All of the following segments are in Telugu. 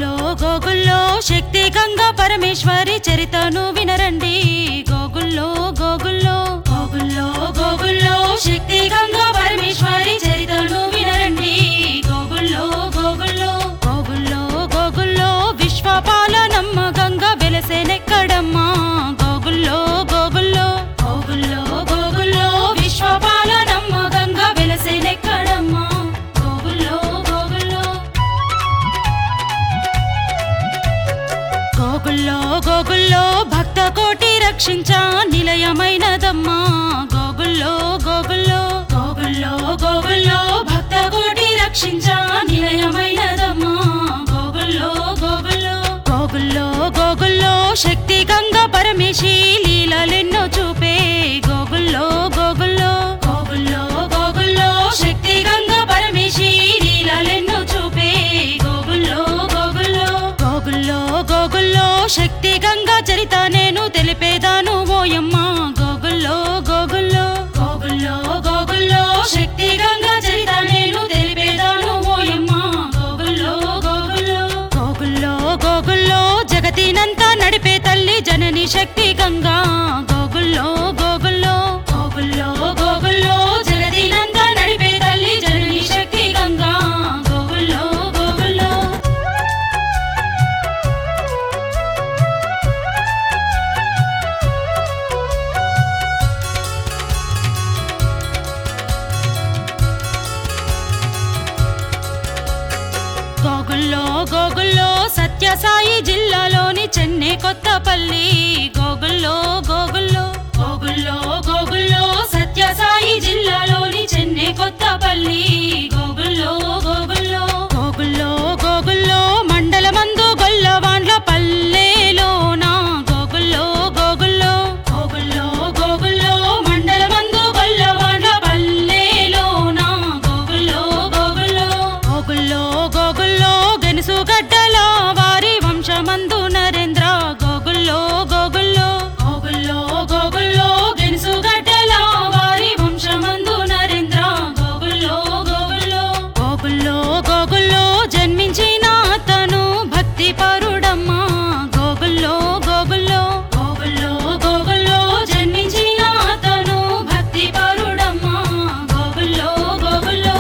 గోగుల్లో గోగుల్లో శక్తి గంగా పరమేశ్వరి చరితను వినరండి గోగుల్లో గోగుల్లో గోగుల్లో గోగుల్లో శక్తి గంగా పరమేశ్వరి చరితను వినరండి గోగుల్లో గోగుల్లో గోగుల్లో గోగుల్లో విశ్వపాలనమ్మ గంగా వెలసెనెక్కడమ్మా గోగుల్లో గోగుల్లో గోగుల్లో గోగుల్లో విశ్వపాలనమ్మ గంగా వెలసెనెక్కడమ్మా గోగుల్లో గోగుల్లో గోగుల్లో గోగుల్లో భక్త కోటి రక్షించా నిలయమైనదమ్మా గోగుల్లో గోగుల్లో గోగుల్లో గోగుల్లో భక్త కోటి రక్షించా నిలయమైనదమ్మా గోగుల్లో గోగుల్లో గోగుల్లో గోగుల్లో శక్తి గంగా పరమేశి లీలలెన్నో చూపే గోగుల్లో గోగుల్లో గోగుల్లో గోగుల్లో శక్తి గంగా పరమేశి లీలలెన్నో చూపే గోగుల్లో గోగుల్లో గోగుల్లో గోగుల్లో శక్తి గంగా చరిత నేను తెలిపేదాను ఓయమ్మ గోగుల్లో గోగుల్లో గోగుల్లో గోగుల్లో శక్తి గంగా చరిత నేను తెలిపేదాను ఓయమ్మ గోగుల్లో గోగుల్లో గోగుల్లో గోగుల్లో జగతినంతా నడిపే తల్లి జనని శక్తి గంగా గోగుల్లో గోగుల్లో గోగుల్లో గోగుల్లో జగతినంతా నడిపే తల్లి జనని శక్తి గంగా గోగుల్లో గోగుల్లో గోగుల్లో గోగుల్లో సత్యసాయి జిల్లాలోని చెన్నై కొత్తపల్లి గోగుల్లో గోగుల్లో గోగుల్లో గోగుల్లో సత్యసాయి జిల్లాలోని చెన్నై కొత్తపల్లి గోగుల్లో గోగుల్లో గోగుల్లో గోగుల్లో మండలమందు గొల్లవాండ్ల పల్లెలోన గోగుల్లో గోగుల్లో గోగుల్లో గోగుల్లో మండలమందు గొల్లవాండ్ల పల్లెలోన గోగుల్లో గోగుల్లో గోగుల్లో గోగుల్లో గెనుసు గడ్డల వారి వంశమందు నరేంద్ర గోగుల్లో గోగుల్లో గోగుల్లో గోగుల్లో గెనుసు గడ్డల వారి వంశమందు నరేంద్ర గోగుల్లో గోగుల్లో గోగుల్లో గోగుల్లో జన్మించిన అతను భక్తి పరుడమ్మా గోగుల్లో గోగుల్లో గోగుల్లో గోగుల్లో జన్మించిన అతను భక్తి పరుడమ్మా గోగుల్లో గోగుల్లో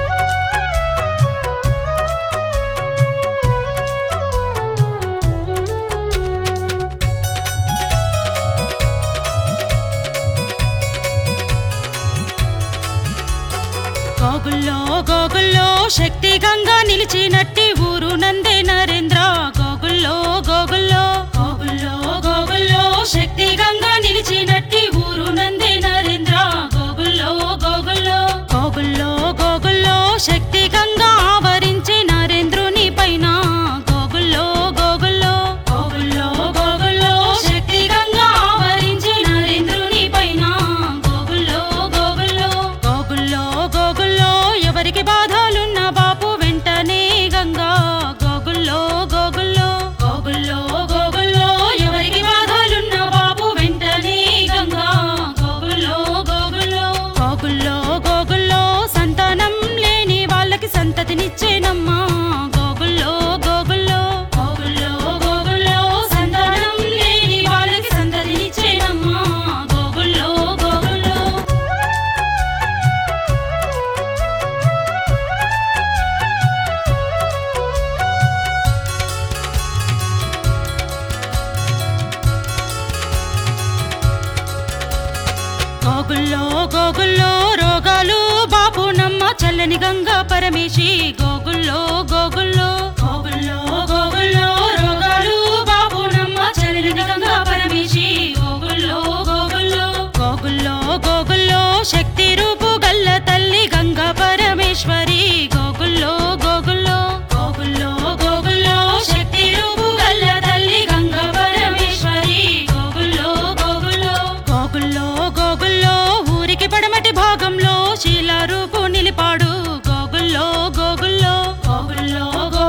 గోగుల్లో గోగుల్లో శక్తి గంగా నిలిచినట్టి ఊరు నందే నరేంద్ర గోగుల్లో గోగుల్లో గోగుల్లో గోగుల్లో శక్తి గంగా నిలిచినట్టి ఊరు నందే నరేంద్ర గోగుల్లో గోగుల్లో గోగుల్లో గోగుల్లో శక్తి గంగా ఆవరించి నరేంద్రుని పైన గోగుల్లో గోగుల్లో గోగుల్లో గోగుల్లో శక్తి గంగా ఆవరించి నరేంద్రుని పైన గోగుల్లో గోగుల్లో గోగుల్లో గోగుల్లో ఎవరికి బాధలున్న బాపు వెంటనే గంగా గోగుల్లో గోగుల్లో గోగుల్లో గోగుల్లో ఎవరికి బాధలున్న బాపు వెంటనే గంగా గోగుల్లో గోగుల్లో గోగుల్లో గోగుల్లో సంతానం లేని వాళ్ళకి సంతతినిచ్చేనమ్మా గోగుల్లో గోగుల్లో గోగుల్లో గోగుల్లో సంతానం లేని వాళ్ళకి సంతతినిచ్చేనమ్మా గోగుల్లో గోగుల్లో గోగుల్లో గోగుల్లో రోగాలు బాపు నమ్మ చల్లని గంగా పరమేశి గోగుల్లో గోగుల్లో గోగుల్లో గోగుల్లో రోగాలు బాపు నమ్మ చల్లని గంగా పరమేశి గోగుల్లో గోగుల్లో గోగుల్లో గోగుల్లో శక్తి రూపు గల్ల తల్లి గంగా పరమేశ్వరి గోగుల్లో గోగుల్లో గోగుల్లో గోగుల్లో శక్తి రూపు గల్ల తల్లి గంగా పరమేశ్వరి గోగుల్లో గోగుల్లో గోగుల్లో గోగుల్లో ఊరికి పడమటి భాగంలో శీల రూపు నిలిపాడు గోగుల్లో గోగుల్లో గోగుల్లో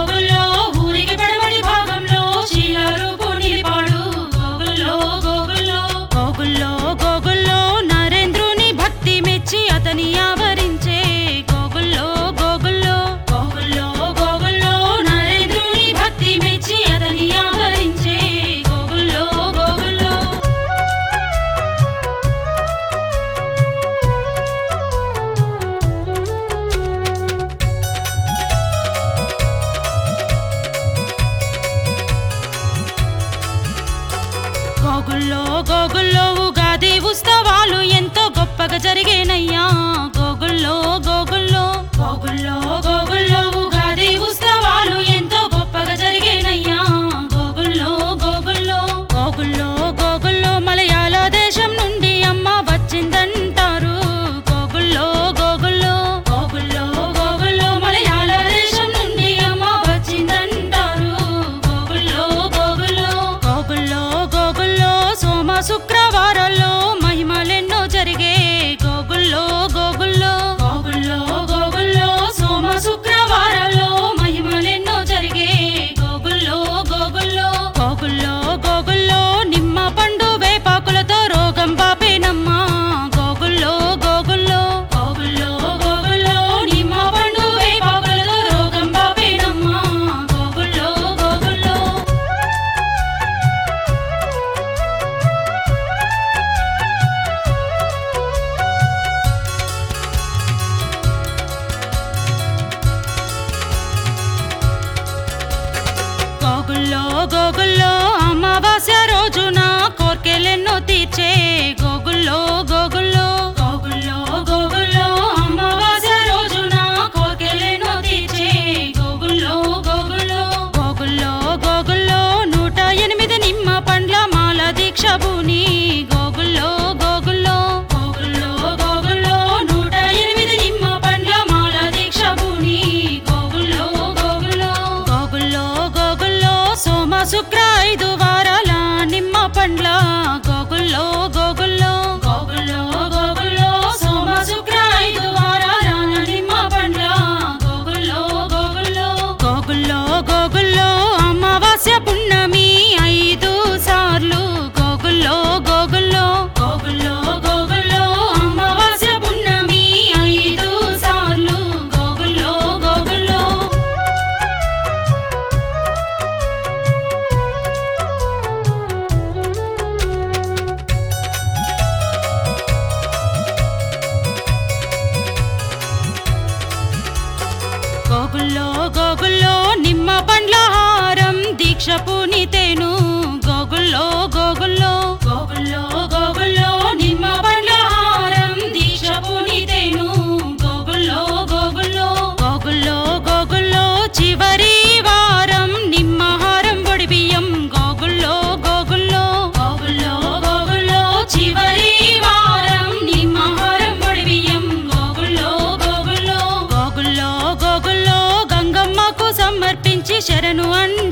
గోగుల్లో గోగుల్లో ఉగాది ఉత్సవాలు ఎంతో గొప్పగా జరిగేనయ్యా గోగుల్లో గోగుల్లో గోగుల్లో గోగుల్లో ఉగాది ఉత్సవాలు ఎంతో గొప్పగా జరిగేనయ్యా గోగుల్లో గోగుల్లో గోగుల్లో గోగుల్లో మలయాళ దేశం నుండి అమ్మ వచ్చిందంటారు గోగుల్లో గోగుల్లో గోగుల్లో గోగుల్లో మలయాళ దేశం నుండి అమ్మ వచ్చిందంటారు గోగుల్లో గోగుల్లో గోగుల్లో గోగుల్లో సోమ శుక్రవారాల్లో మహిమలెన్నో జరిగే గోగుల్లో గోగుల్లో గోగుల్లో గోగుల్లో సోమ శుక్రవారాల్లో మహిమలెన్నో జరిగే గోగుల్లో గోగుల్లో గోగుల్లో గోగుల్లో నిమ్మ పండు వేపాకులతో రోగం బాపేనమ్మా గోగుల్లో గోగుల్లో గోగుల్లో గోగుల్లో నిమ్మ పండు వేపాకులతో రోగం బాపేనమ్మా గోగుల్లో గోగుల్లో గోగుల్లో గోగుల్లో అమావాస్య రోజున కోర్కెలెన్నో తీర్చే గోగుల్లో గోగుల్లో గోగుల్లో గోగుల్లో అమావాస్య రోజున కోర్కెలెన్నో తీర్చే గోగుల్లో గోగుల్లో గోగుల్లో గోగుల్లో నూట ఎనిమిది నిమ్మ పండ్ల మాల దీక్ష భూని గోగుల్లో గోగుల్లో గోగుల్లో గోగుల్లో నూట ఎనిమిది నిమ్మ పండ్ల మాల దీక్ష భూని గోగుల్లో గోగుల్లో గోగుల్లో గోగుల్లో సోమ శుక్ర ఐదు వారాల నిమ్మ పండ్ల గోగుల్లో గోగుల్లో గోగుల్లో గోగుల్లో సోమ శుక్ర ఐదు వారాల నిమ్మ పండ్ల గోగుల్లో గోగుల్లో గోగుల్లో గోగుల్లో అమావాస్య పున్నమి ఐదు సార్లు గోగుల్లో గోగుల్లో గోగుల్లో గోగుల్లో అమావాస్య పున్నమి ఐదు సార్లు గోగుల్లో గోగుల్లో గోగుల్లో గోగుల్లో నిమ్మ పండ్ల హారం దీక్ష పూనితేను గోగుల్లో గోగుల్లో గోగుల్లో గోగుల్లో నిమ్మ పండ్ల హారం దీక్ష పూనితేను గోగుల్లో గోగుల్లో గోగుల్లో గోగుల్లో చివరి వారం నిమ్మ హారం పొడి బియ్యం గోగుల్లో గోగుల్లో గోగుల్లో గోగుల్లో చివరి వారం నిమ్మ హారం పొడి బియ్యం గోగుల్లో గోగుల్లో గోగుల్లో గోగుల్లో గంగమ్మకు సమర్పించి శరణు అన్న